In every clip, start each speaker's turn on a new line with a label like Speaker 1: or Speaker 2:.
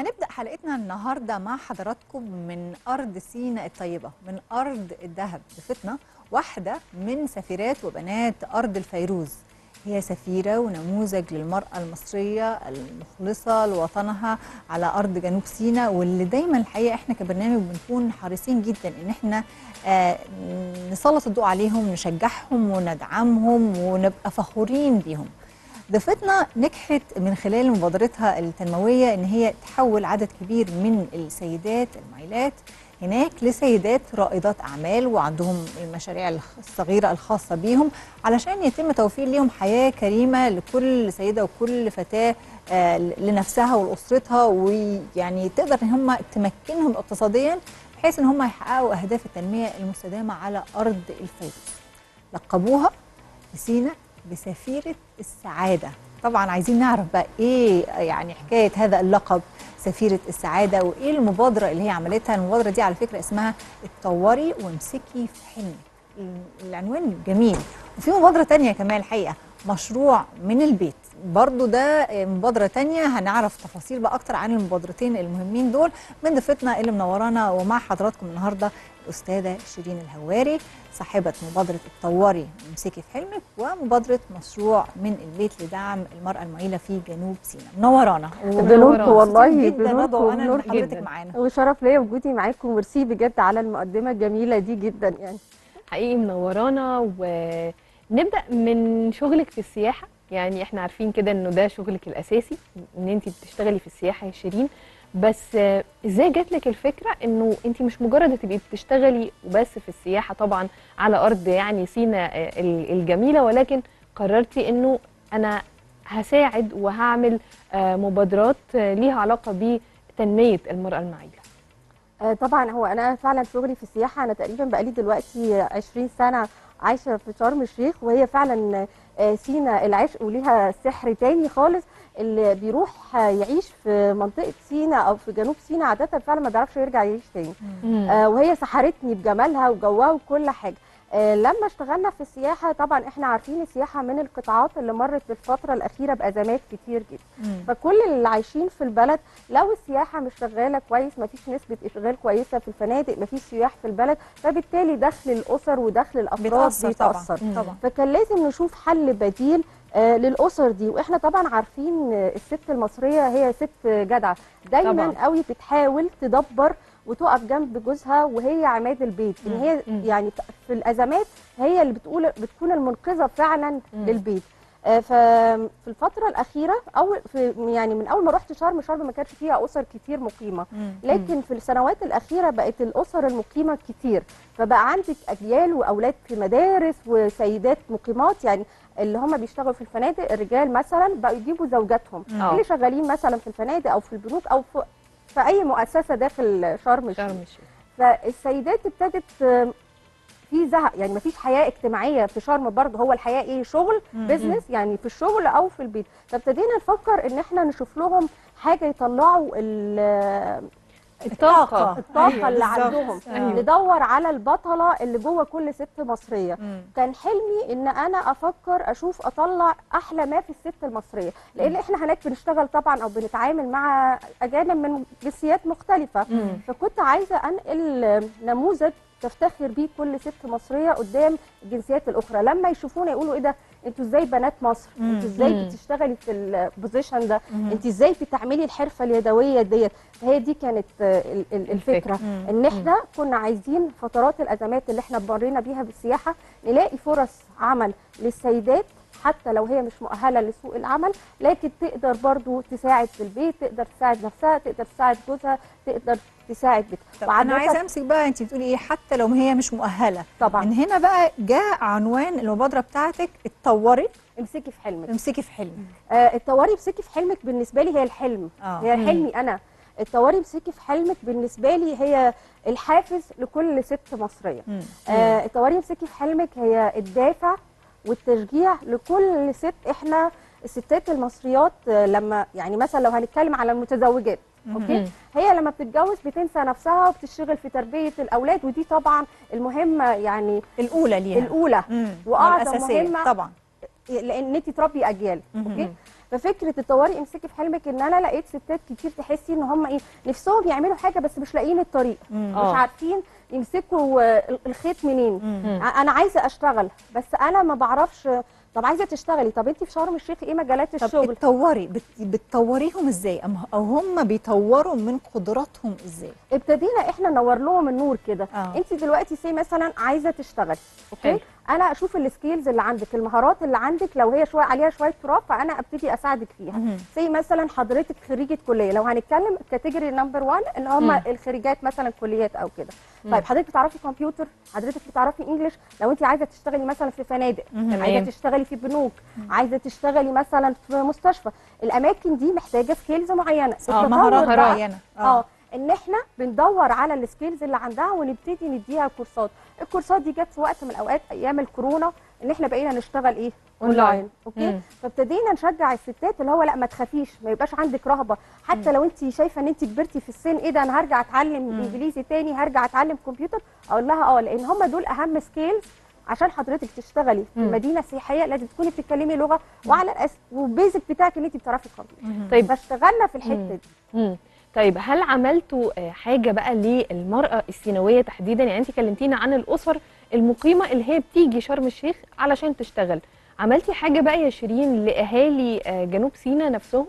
Speaker 1: هنبدأ حلقتنا النهاردة مع حضراتكم من أرض سيناء الطيبة من أرض الذهب ضيفتنا واحدة من سفيرات وبنات أرض الفيروز هي سفيرة ونموذج للمرأة المصرية المخلصة لوطنها على أرض جنوب سيناء واللي دايما الحقيقة احنا كبرنامج بنكون حريصين جدا ان احنا آه نسلط الضوء عليهم نشجعهم وندعمهم ونبقى فخورين بيهم ضيفتنا نجحت من خلال مبادرتها التنموية ان هي تحول عدد كبير من السيدات المعيلات هناك لسيدات رائدات اعمال وعندهم المشاريع الصغيره الخاصه بيهم علشان يتم توفير لهم حياه كريمه لكل سيده وكل فتاه آه، لنفسها ولاسرتها ويعني تقدر ان هم تمكنهم اقتصاديا بحيث ان هم يحققوا اهداف التنميه المستدامه على ارض الفيروز. لقبوها في سينا بسفيره السعاده. طبعا عايزين نعرف بقى ايه يعني حكايه هذا اللقب سفيره السعاده وايه المبادره اللي هي عملتها المبادره دي على فكره اسمها اتطوري وامسكي في حلمك العنوان جميل وفي مبادره تانية كمان الحقيقه مشروع من البيت برضو ده مبادرة تانية هنعرف تفاصيل بقى أكتر عن المبادرتين المهمين دول من ضيفتنا اللي منورانا ومع حضراتكم النهاردة الأستاذة شيرين الهواري صاحبة مبادرة اتطوري وامسكي في حلمك ومبادرة مشروع من البيت لدعم المرأة المعيلة في جنوب سيناء منورانا
Speaker 2: بنوركم والله
Speaker 1: جدا رضوى
Speaker 2: بنوركم
Speaker 1: وانا
Speaker 2: بنور
Speaker 1: حضرتك
Speaker 2: جدا
Speaker 1: معانا
Speaker 2: وشرف ليا وجودي معاكم وميرسي بجد على المقدمه الجميله دي جدا يعني
Speaker 3: حقيقي منورانا ونبدا من شغلك في السياحه يعني احنا عارفين كده انه ده شغلك الاساسي ان انت بتشتغلي في السياحه يا شيرين بس آه، ازاي جات لك الفكره انه انت مش مجرد تبقي بتشتغلي وبس في السياحه طبعا على ارض يعني سينا آه، ال- الجميله ولكن قررتي انه انا هساعد وهعمل آه، مبادرات آه، ليها علاقه بتنميه المراه المعيله
Speaker 2: آه، طبعا هو انا فعلا شغلي في السياحه انا تقريبا بقالي دلوقتي 20 سنه عايشه في شرم الشيخ وهي فعلا آه، سينا العشق وليها سحر تاني خالص اللي بيروح آه، يعيش في منطقه سينا او في جنوب سينا عاده فعلا ما بيعرفش يرجع يعيش تاني آه، وهي سحرتني بجمالها وجوها وكل حاجه آه، لما اشتغلنا في السياحه طبعا احنا عارفين السياحه من القطاعات اللي مرت في الفتره الاخيره بازمات كتير جدا
Speaker 1: مم.
Speaker 2: فكل اللي عايشين في البلد لو السياحه مش شغاله كويس مفيش نسبه اشغال كويسه في الفنادق مفيش سياح في البلد فبالتالي دخل الاسر ودخل الافراد
Speaker 1: بيتأثر طبعا
Speaker 2: بيتاثر
Speaker 1: طبعا
Speaker 2: فكان لازم نشوف حل بديل آه، للاسر دي واحنا طبعا عارفين آه، الست المصريه هي ست جدعه دايما
Speaker 3: طبعاً.
Speaker 2: قوي بتحاول تدبر وتقف جنب جوزها وهي عماد البيت ان هي
Speaker 3: مم.
Speaker 2: يعني في الازمات هي اللي بتقول بتكون المنقذه فعلا
Speaker 3: مم.
Speaker 2: للبيت آه، ففي الفتره الاخيره اول في يعني من اول ما رحت شرم شرم ما كانش فيها اسر كتير مقيمه
Speaker 1: مم.
Speaker 2: لكن في السنوات الاخيره بقت الاسر المقيمه كتير فبقى عندك اجيال واولاد في مدارس وسيدات مقيمات يعني اللي هم بيشتغلوا في الفنادق الرجال مثلا بقوا يجيبوا زوجاتهم
Speaker 1: مم.
Speaker 2: اللي شغالين مثلا في الفنادق او في البنوك او في, في اي مؤسسه داخل شرم الشيخ
Speaker 3: شرم الشيخ
Speaker 2: فالسيدات ابتدت آم، في زهق يعني مفيش حياه اجتماعيه في شرم برضه هو الحياه ايه شغل
Speaker 1: مم.
Speaker 2: بزنس يعني في الشغل او في البيت فابتدينا نفكر ان احنا نشوف لهم حاجه يطلعوا ال-
Speaker 1: الطاقة
Speaker 2: الطاقه
Speaker 1: أيوة
Speaker 2: اللي
Speaker 1: بالظبط.
Speaker 2: عندهم
Speaker 1: أيوة.
Speaker 2: ندور على البطله اللي جوه كل ست مصريه
Speaker 1: مم.
Speaker 2: كان حلمي ان انا افكر اشوف اطلع احلى ما في الست المصريه لان احنا هناك بنشتغل طبعا او بنتعامل مع اجانب من جنسيات مختلفه
Speaker 1: مم.
Speaker 2: فكنت عايزه انقل نموذج تفتخر بيه كل ست مصريه قدام الجنسيات الاخرى لما يشوفونا يقولوا ايه ده انتوا ازاي بنات مصر
Speaker 1: مم.
Speaker 2: انتوا ازاي
Speaker 3: مم.
Speaker 2: بتشتغلي في البوزيشن ده
Speaker 1: مم.
Speaker 2: انت ازاي بتعملي الحرفه اليدويه ديت فهي دي كانت آه، ال- ال- الفكره
Speaker 1: مم.
Speaker 2: ان احنا كنا عايزين فترات الازمات اللي احنا مرينا بيها بالسياحه نلاقي فرص عمل للسيدات حتى لو هي مش مؤهله لسوق العمل لكن تقدر برضو تساعد في البيت تقدر تساعد نفسها تقدر تساعد جوزها تقدر تساعد بيتها
Speaker 1: طب انا عايزه امسك بقى انت بتقولي ايه حتى لو هي مش مؤهله
Speaker 2: طبعا
Speaker 1: من هنا بقى جاء عنوان المبادره بتاعتك اتطوري
Speaker 2: امسكي في حلمك
Speaker 1: امسكي في حلمك
Speaker 2: آه الطوارئ امسكي في حلمك بالنسبه لي هي الحلم
Speaker 1: اه
Speaker 2: هي
Speaker 3: مم.
Speaker 2: حلمي انا الطوارئ امسكي في حلمك بالنسبه لي هي الحافز لكل ست مصريه
Speaker 1: مم.
Speaker 2: آه الطوارئ امسكي في حلمك هي الدافع والتشجيع لكل ست احنا الستات المصريات آه، لما يعني مثلا لو هنتكلم على المتزوجات اوكي
Speaker 3: مم.
Speaker 2: هي لما بتتجوز بتنسى نفسها وبتشتغل في تربيه الاولاد ودي طبعا المهمه يعني
Speaker 1: الاولى ليها
Speaker 2: الاولى
Speaker 1: مم.
Speaker 2: وأعظم
Speaker 1: والأساسية.
Speaker 2: مهمة
Speaker 1: طبعا
Speaker 2: لان انت تربي اجيال
Speaker 1: مهم.
Speaker 2: اوكي ففكره تطوري امسكي في حلمك ان انا لقيت ستات كتير تحسي ان هم ايه نفسهم يعملوا حاجه بس مش لاقيين الطريق
Speaker 1: مم.
Speaker 3: آه.
Speaker 2: مش عارفين يمسكوا آه، الخيط منين
Speaker 1: مم.
Speaker 2: ع- انا عايزه اشتغل بس انا ما بعرفش طب عايزه تشتغلي طب انت في شرم الشيخ ايه مجالات
Speaker 1: طب
Speaker 2: الشغل
Speaker 1: اتطوري بت... بتطوريهم ازاي أم- او هم بيطوروا من قدراتهم ازاي
Speaker 2: ابتدينا احنا ننور لهم النور كده
Speaker 1: آه.
Speaker 2: انت دلوقتي سي مثلا عايزه تشتغلي
Speaker 3: حلو.
Speaker 2: اوكي انا اشوف السكيلز اللي عندك المهارات اللي عندك لو هي شويه عليها شويه تراب فانا ابتدي اساعدك فيها
Speaker 1: مهم.
Speaker 2: زي مثلا حضرتك خريجه كليه لو هنتكلم كاتيجوري نمبر 1 اللي هم
Speaker 3: مم.
Speaker 2: الخريجات مثلا كليات او كده
Speaker 3: مم.
Speaker 2: طيب حضرتك بتعرفي كمبيوتر حضرتك بتعرفي انجلش لو انت عايزه تشتغلي مثلا في فنادق
Speaker 1: مهم.
Speaker 2: عايزه
Speaker 3: تمام.
Speaker 2: تشتغلي في بنوك عايزه تشتغلي مثلا في مستشفى الاماكن دي محتاجه سكيلز معينه
Speaker 1: اه
Speaker 2: التطور
Speaker 1: مهارات
Speaker 2: بقى-
Speaker 1: معينه
Speaker 2: اه ان احنا بندور على السكيلز اللي عندها ونبتدي نديها كورسات الكورسات دي جت في وقت من الاوقات ايام الكورونا ان احنا بقينا نشتغل ايه
Speaker 3: أونلاين.
Speaker 2: اونلاين اوكي
Speaker 3: مم.
Speaker 2: فابتدينا نشجع الستات اللي هو لا ما تخافيش ما يبقاش عندك رهبه حتى لو انت شايفه ان انت كبرتي في السن ايه ده انا هرجع اتعلم
Speaker 1: مم.
Speaker 2: انجليزي تاني هرجع اتعلم كمبيوتر اقول لها اه لان هم دول اهم سكيلز عشان حضرتك تشتغلي في
Speaker 3: مم.
Speaker 2: مدينه سياحيه لازم تكوني بتتكلمي لغه وعلى الأس... والبيزك بتاعك ان انت بتعرفي الكمبيوتر
Speaker 1: مهم.
Speaker 3: طيب
Speaker 2: فاشتغلنا في الحته
Speaker 3: مم.
Speaker 2: دي
Speaker 3: مم. طيب هل عملتوا آه، حاجه بقى للمراه السينويه تحديدا يعني انت كلمتينا عن الاسر المقيمه اللي هي بتيجي شرم الشيخ علشان تشتغل عملتي حاجه بقى يا شيرين لاهالي آه، جنوب سيناء نفسهم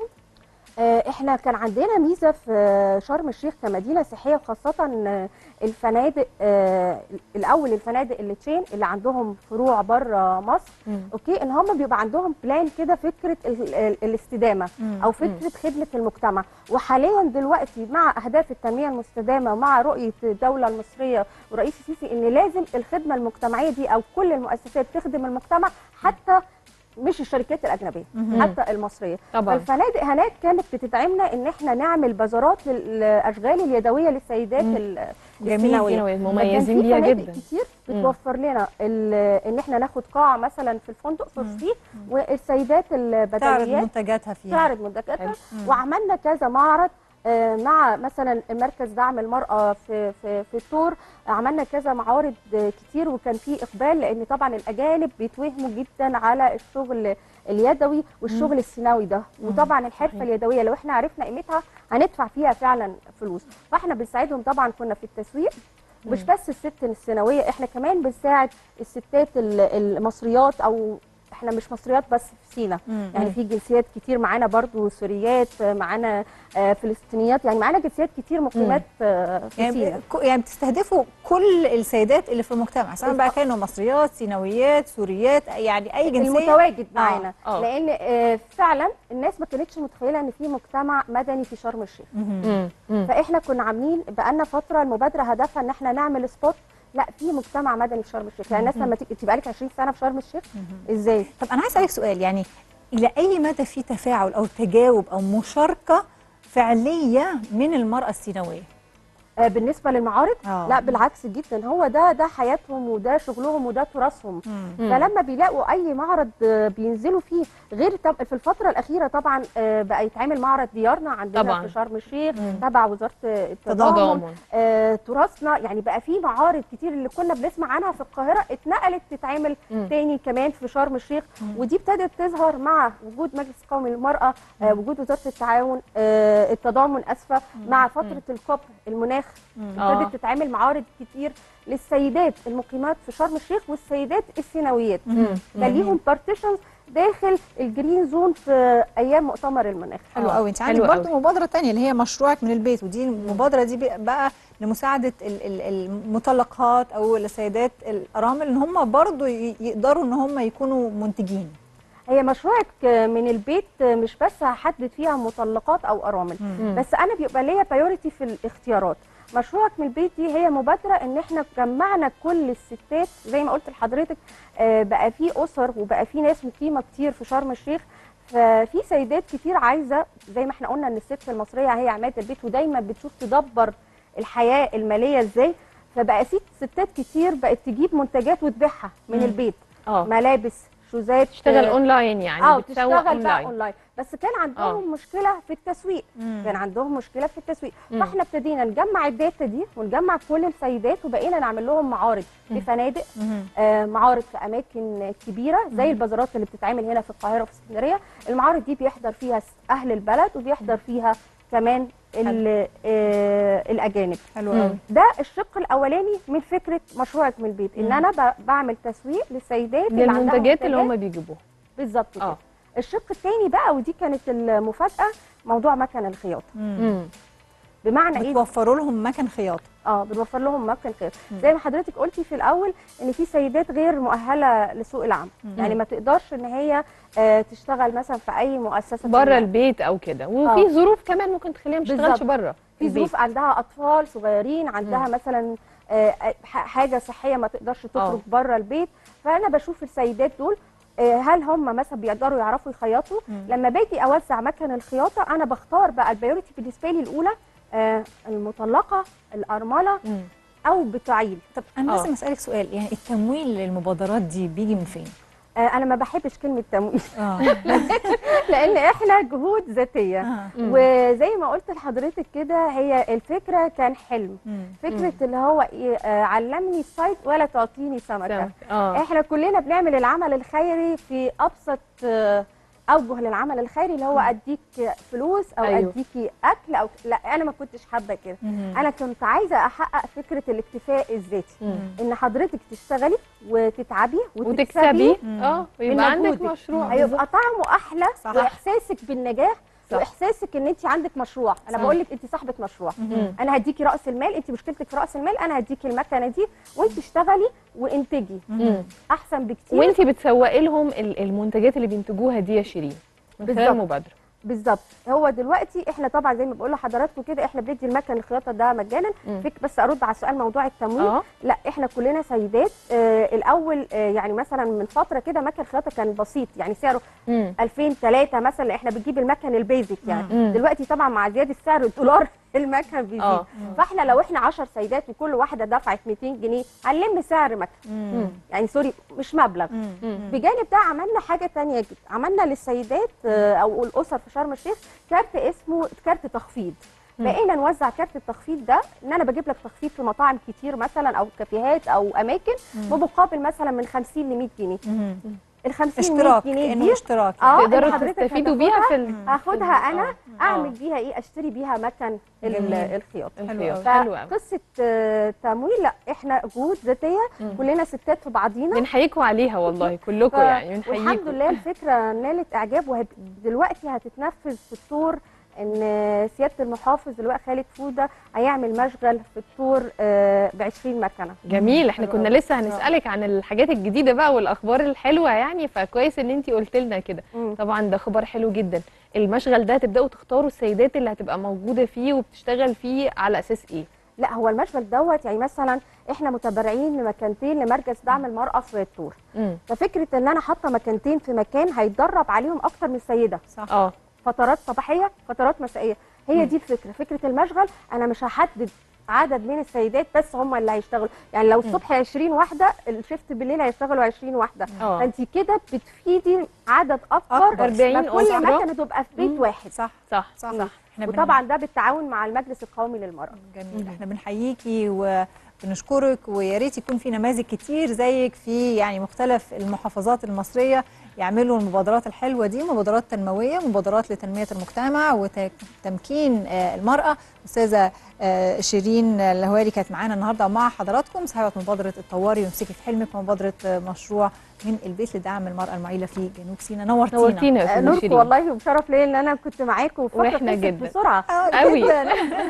Speaker 2: آه، احنا كان عندنا ميزه في آه، شرم الشيخ كمدينه سياحيه وخاصه آه، الفنادق آه، الاول الفنادق اللي تشين اللي عندهم فروع بره مصر اوكي ان هم بيبقى عندهم بلان كده فكره ال- ال- الاستدامه
Speaker 1: مم.
Speaker 2: او فكره خدمه المجتمع وحاليا دلوقتي مع اهداف التنميه المستدامه ومع رؤيه الدوله المصريه ورئيس السيسي ان لازم الخدمه المجتمعيه دي او كل المؤسسات تخدم المجتمع حتى مش الشركات الاجنبيه
Speaker 1: مهم.
Speaker 2: حتى المصريه
Speaker 3: طبعا
Speaker 2: فالفنادق هناك كانت بتدعمنا ان احنا نعمل بازارات للاشغال اليدويه للسيدات
Speaker 3: مم.
Speaker 2: ال-
Speaker 1: جميل.
Speaker 2: السيناويه
Speaker 3: سيناوية
Speaker 2: فكان
Speaker 3: مميزين
Speaker 2: في
Speaker 3: بيها
Speaker 2: فنادق
Speaker 3: جدا
Speaker 2: كتير
Speaker 3: مم.
Speaker 2: بتوفر لنا ال- ان احنا ناخد قاعه مثلا في الفندق فور
Speaker 1: مم.
Speaker 2: فري والسيدات
Speaker 1: تعرض
Speaker 2: البدويات
Speaker 1: منتجاتها فيها
Speaker 2: تعرض منتجاتها
Speaker 3: حلو.
Speaker 1: مم.
Speaker 2: وعملنا كذا معرض آه، مع مثلا مركز دعم المرأة في في في الطور عملنا كذا معارض آه، كتير وكان في إقبال لأن طبعا الأجانب بيتوهموا جدا على الشغل اليدوي والشغل السيناوي ده وطبعا الحرفة
Speaker 3: صحيح.
Speaker 2: اليدوية لو احنا عرفنا قيمتها هندفع فيها فعلا فلوس فاحنا بنساعدهم طبعا كنا في التسويق مش بس الست السيناوية احنا كمان بنساعد الستات ال- المصريات او احنا مش مصريات بس في سينا
Speaker 1: مم.
Speaker 2: يعني في جنسيات كتير معانا برضو سوريات معانا آه، فلسطينيات يعني معانا جنسيات كتير مقيمات آه، في
Speaker 1: يعني
Speaker 2: سينا
Speaker 1: ك- يعني بتستهدفوا كل السيدات اللي في المجتمع سواء بقى كانوا مصريات سيناويات سوريات يعني اي جنسيه
Speaker 2: المتواجد معانا
Speaker 3: آه.
Speaker 2: لان آه، فعلا الناس ما كانتش متخيله ان في مجتمع مدني في شرم الشيخ
Speaker 1: مهم.
Speaker 3: مم. مم.
Speaker 2: فاحنا كنا عاملين بقالنا فتره المبادره هدفها ان احنا نعمل سبوت لا في مجتمع مدني في شرم الشيخ يعني الناس لما تيجي تبقى لك 20 سنه في شرم الشيخ ازاي
Speaker 1: طب انا عايز اسالك سؤال يعني الى اي مدى في تفاعل او تجاوب او مشاركه فعليه من المراه السيناويه
Speaker 2: آه، بالنسبه للمعارض
Speaker 1: آه.
Speaker 2: لا بالعكس جدا هو ده ده حياتهم وده شغلهم وده تراثهم
Speaker 1: مم.
Speaker 3: مم.
Speaker 2: فلما بيلاقوا اي معرض آه، بينزلوا فيه غير طب في الفتره الاخيره طبعا آه، بقى يتعمل معرض ديارنا عندنا
Speaker 3: طبعاً.
Speaker 2: في شرم الشيخ
Speaker 3: مم.
Speaker 2: تبع وزاره التضامن
Speaker 3: تضامن
Speaker 2: آه، تراثنا يعني بقى في معارض كتير اللي كنا بنسمع عنها في القاهره اتنقلت تتعمل
Speaker 3: مم.
Speaker 2: تاني كمان في شرم الشيخ
Speaker 1: مم.
Speaker 2: ودي ابتدت تظهر مع وجود مجلس قومي للمراه آه، وجود وزاره التعاون آه، التضامن اسفه مع فتره الكوب المناخ
Speaker 1: مم.
Speaker 3: آه.
Speaker 2: ابتدت تتعمل معارض كتير للسيدات المقيمات في شرم الشيخ والسيدات السيناويات
Speaker 3: مم.
Speaker 2: كان ليهم بارتيشنز داخل الجرين زون في ايام مؤتمر المناخ
Speaker 1: حلو
Speaker 3: آه،
Speaker 1: قوي انت
Speaker 3: حلو
Speaker 1: عندك برضه
Speaker 3: قوي.
Speaker 1: مبادره تانية اللي هي مشروعك من البيت ودي المبادره دي بقى لمساعده ال- ال- المطلقات او السيدات الارامل ان هم برضه ي- يقدروا ان هم يكونوا منتجين
Speaker 2: هي مشروعك من البيت مش بس هحدد فيها مطلقات او ارامل
Speaker 3: مم.
Speaker 2: بس انا بيبقى ليا بايورتي في الاختيارات مشروعك من البيت دي هي مبادره ان احنا جمعنا كل الستات زي ما قلت لحضرتك آه، بقى في اسر وبقى في ناس مقيمه كتير في شرم الشيخ ففي سيدات كتير عايزه زي ما احنا قلنا ان الست المصريه هي عماده البيت ودايما بتشوف تدبر الحياه الماليه ازاي فبقى في ستات كتير بقت تجيب منتجات وتبيعها من
Speaker 3: مم.
Speaker 2: البيت
Speaker 3: اه
Speaker 2: ملابس شوزات
Speaker 3: تشتغل
Speaker 2: آه،
Speaker 3: اونلاين يعني
Speaker 2: اه
Speaker 3: بتسوق
Speaker 2: تشتغل بقى
Speaker 3: اونلاين
Speaker 2: اونلاين بس كان عندهم مشكله في التسويق كان عندهم مشكله في التسويق
Speaker 3: مم.
Speaker 2: فاحنا ابتدينا نجمع الداتا دي ونجمع كل السيدات وبقينا نعمل لهم معارض
Speaker 3: مم.
Speaker 2: في فنادق
Speaker 1: مهم.
Speaker 2: آه معارض في اماكن كبيره زي البازارات اللي بتتعمل هنا في القاهره وفي اسكندريه المعارض دي بيحضر فيها اهل البلد وبيحضر فيها كمان ال- آه الاجانب
Speaker 1: حلو
Speaker 3: مم.
Speaker 1: قوي
Speaker 2: ده الشق الاولاني من فكره مشروعك من البيت ان
Speaker 1: مم.
Speaker 2: انا ب- بعمل تسويق للسيدات اللي عندها
Speaker 3: للمنتجات اللي
Speaker 2: منتجات
Speaker 3: هم بيجيبوها
Speaker 2: بالظبط كده
Speaker 3: اه
Speaker 2: الشق الثاني بقى ودي كانت المفاجاه موضوع مكن الخياطه
Speaker 1: مم.
Speaker 3: مم.
Speaker 2: بمعنى ايه
Speaker 1: بتوفروا لهم مكن خياطه
Speaker 2: اه بنوفر لهم مكن خياطه
Speaker 1: مم.
Speaker 2: زي ما حضرتك قلتي في الاول ان في سيدات غير مؤهله لسوق العمل
Speaker 1: مم.
Speaker 2: يعني ما تقدرش ان هي آه، تشتغل مثلا في اي مؤسسه
Speaker 3: بره
Speaker 2: ما.
Speaker 3: البيت او كده وفي
Speaker 2: آه.
Speaker 3: ظروف كمان ممكن تخليها ما تشتغلش
Speaker 2: بالظبط.
Speaker 3: بره
Speaker 2: في
Speaker 3: البيت.
Speaker 2: ظروف عندها اطفال صغيرين عندها
Speaker 3: مم.
Speaker 2: مثلا آه، ح- حاجه صحيه ما تقدرش تخرج بره البيت فانا بشوف السيدات دول آه، هل هم مثلا بيقدروا يعرفوا يخيطوا
Speaker 1: مم.
Speaker 2: لما باجي اوزع مكن الخياطه انا بختار بقى البيوريتي بالنسبه لي الاولى آه، المطلقه الارمله
Speaker 3: مم.
Speaker 2: او بتعيل
Speaker 1: طب انا
Speaker 3: آه.
Speaker 1: لازم اسالك سؤال يعني التمويل للمبادرات دي بيجي من فين؟
Speaker 2: آه، انا ما بحبش كلمه تمويل
Speaker 1: اه
Speaker 2: لان احنا جهود ذاتيه
Speaker 1: آه.
Speaker 3: مم.
Speaker 2: وزي ما قلت لحضرتك كده هي الفكره كان حلم
Speaker 1: مم.
Speaker 2: فكره اللي هو إيه آه، علمني الصيد ولا تعطيني سمكه
Speaker 3: سمك. اه
Speaker 2: احنا كلنا بنعمل العمل الخيري في ابسط آه، اوجه للعمل الخيري اللي هو اديك فلوس او
Speaker 3: أيوه.
Speaker 2: اديكي اكل او لا انا ما كنتش حابه كده
Speaker 1: مم.
Speaker 2: انا كنت عايزه احقق فكره الاكتفاء الذاتي
Speaker 3: مم.
Speaker 2: ان حضرتك تشتغلي وتتعبي
Speaker 3: وتكسبي
Speaker 1: مم.
Speaker 3: اه ويبقى
Speaker 2: من
Speaker 3: عندك
Speaker 2: مجهودك.
Speaker 3: مشروع
Speaker 2: هيبقى طعمه احلى
Speaker 1: صح.
Speaker 2: واحساسك بالنجاح
Speaker 3: صح.
Speaker 2: واحساسك ان انت عندك مشروع انا
Speaker 3: صح.
Speaker 2: بقول لك انت صاحبه مشروع
Speaker 1: مم.
Speaker 2: انا هديكي راس المال انت مشكلتك في راس المال انا هديكي المكنه دي وانت اشتغلي وانتجي
Speaker 3: مم.
Speaker 2: احسن بكتير
Speaker 3: وانتي بتسوقي لهم ال- المنتجات اللي بينتجوها دي يا شيرين من خلال
Speaker 2: بالظبط.
Speaker 3: المبادره
Speaker 2: بالظبط هو دلوقتي احنا طبعا زي ما بقول لحضراتكم كده احنا بندي المكن الخياطه ده مجانا
Speaker 3: مم.
Speaker 2: فيك بس ارد على سؤال موضوع التمويل
Speaker 3: اه
Speaker 2: لا احنا كلنا سيدات آه الاول آه يعني مثلا من فتره كده مكن الخياطه كان بسيط يعني سعره
Speaker 3: مم.
Speaker 2: 2000 3 مثلا احنا بنجيب المكن البيزك يعني
Speaker 3: مم.
Speaker 2: دلوقتي طبعا مع زياده سعر الدولار المكن بيزيد
Speaker 3: اه
Speaker 2: فاحنا لو احنا 10 سيدات وكل واحده دفعت 200 جنيه هنلم سعر مكن
Speaker 1: مم.
Speaker 2: يعني سوري مش مبلغ
Speaker 1: مم.
Speaker 3: مم.
Speaker 2: بجانب ده عملنا حاجه تانية جدا عملنا للسيدات آه، او الاسر في شرم الشيخ كارت اسمه كارت تخفيض
Speaker 3: مم.
Speaker 2: بقينا نوزع كارت التخفيض ده ان انا بجيب لك تخفيض في مطاعم كتير مثلا او كافيهات او اماكن
Speaker 1: مم.
Speaker 2: بمقابل مثلا من 50 ل 100 جنيه
Speaker 1: مم.
Speaker 2: ال 50
Speaker 1: اشتراك
Speaker 2: 100 جنيه
Speaker 1: كانه
Speaker 2: دي
Speaker 1: اشتراك
Speaker 2: اه
Speaker 3: تقدروا
Speaker 2: اللي حضرتك
Speaker 3: تستفيدوا
Speaker 2: هتاخدها،
Speaker 3: بيها في ال-
Speaker 2: هاخدها
Speaker 3: في ال-
Speaker 2: انا
Speaker 3: آه.
Speaker 2: اعمل
Speaker 3: آه.
Speaker 2: بيها ايه اشتري بيها مكن ال-
Speaker 1: جميل.
Speaker 2: الخياطه
Speaker 3: الخياطة.
Speaker 1: حلو
Speaker 3: حلو قوي
Speaker 2: فقصه آه، تمويل لا احنا جهود ذاتيه
Speaker 3: مم.
Speaker 2: كلنا ستات في بعضينا
Speaker 3: بنحييكم عليها والله كلكم
Speaker 2: ف-
Speaker 3: يعني
Speaker 2: والحمد
Speaker 3: بنحييكم
Speaker 2: لله الفكره نالت اعجاب ودلوقتي هتتنفذ في الطور ان سياده المحافظ اللواء خالد فوده هيعمل مشغل في الطور ب 20 مكنه
Speaker 3: جميل احنا
Speaker 1: حلو
Speaker 3: كنا
Speaker 1: أوي.
Speaker 3: لسه هنسالك عن الحاجات الجديده بقى والاخبار الحلوه يعني فكويس ان انت قلت لنا كده
Speaker 2: مم.
Speaker 3: طبعا ده خبر حلو جدا المشغل ده تبداوا تختاروا السيدات اللي هتبقى موجوده فيه وبتشتغل فيه على اساس ايه
Speaker 2: لا هو المشغل دوت يعني مثلا احنا متبرعين لمكانتين لمركز دعم المراه في الطور
Speaker 3: امم
Speaker 2: ففكره ان انا حاطه مكانتين في مكان هيتدرب عليهم اكتر من سيده
Speaker 1: صح
Speaker 3: اه
Speaker 2: فترات صباحيه فترات مسائيه هي دي الفكره فكره المشغل انا مش هحدد عدد من السيدات بس هم اللي هيشتغلوا يعني لو الصبح 20 واحده الشيفت بالليل هيشتغلوا 20 واحده
Speaker 3: اه
Speaker 2: فانت كده بتفيدي عدد اكبر
Speaker 1: أكبر.
Speaker 3: 40
Speaker 2: ما كل
Speaker 3: أسرة.
Speaker 2: مكنه تبقى في بيت
Speaker 3: مم.
Speaker 2: واحد
Speaker 1: صح
Speaker 3: صح
Speaker 1: صح
Speaker 2: مم.
Speaker 1: احنا بن-
Speaker 2: وطبعا ده بالتعاون مع المجلس القومي للمراه
Speaker 1: جميل
Speaker 3: مم.
Speaker 1: احنا بنحييكي وبنشكرك ويا ريت يكون في نماذج كتير زيك في يعني مختلف المحافظات المصريه يعملوا المبادرات الحلوه دي مبادرات تنمويه مبادرات لتنميه المجتمع وتمكين المراه استاذه آه، شيرين الهواري كانت معانا النهارده ومع حضراتكم صاحبه مبادره اتطوري وامسكي في حلمك ومبادره آه، مشروع من البيت لدعم المراه المعيله في جنوب سيناء نورتينا
Speaker 3: نورتينا يا
Speaker 2: آه،
Speaker 3: استاذه
Speaker 2: نوركم
Speaker 3: شيرين
Speaker 2: والله وشرف ليا ان انا كنت معاكم وفتره
Speaker 3: وإحنا
Speaker 2: خلصت
Speaker 3: جدا.
Speaker 2: بسرعه
Speaker 1: آه،
Speaker 3: قوي.
Speaker 1: جداً.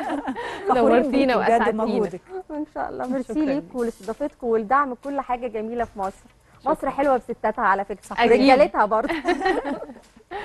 Speaker 1: فخورين
Speaker 3: نورتينا
Speaker 1: بيكي بجد
Speaker 3: وأسعدتينا.
Speaker 1: بمجهودك
Speaker 2: ان شاء الله ميرسي
Speaker 3: شكراً
Speaker 2: ليكم ولاستضافتكم والدعم كل حاجه جميله في مصر مصر حلوه بستاتها على فكره
Speaker 3: أكيد.
Speaker 2: ورجالتها برضه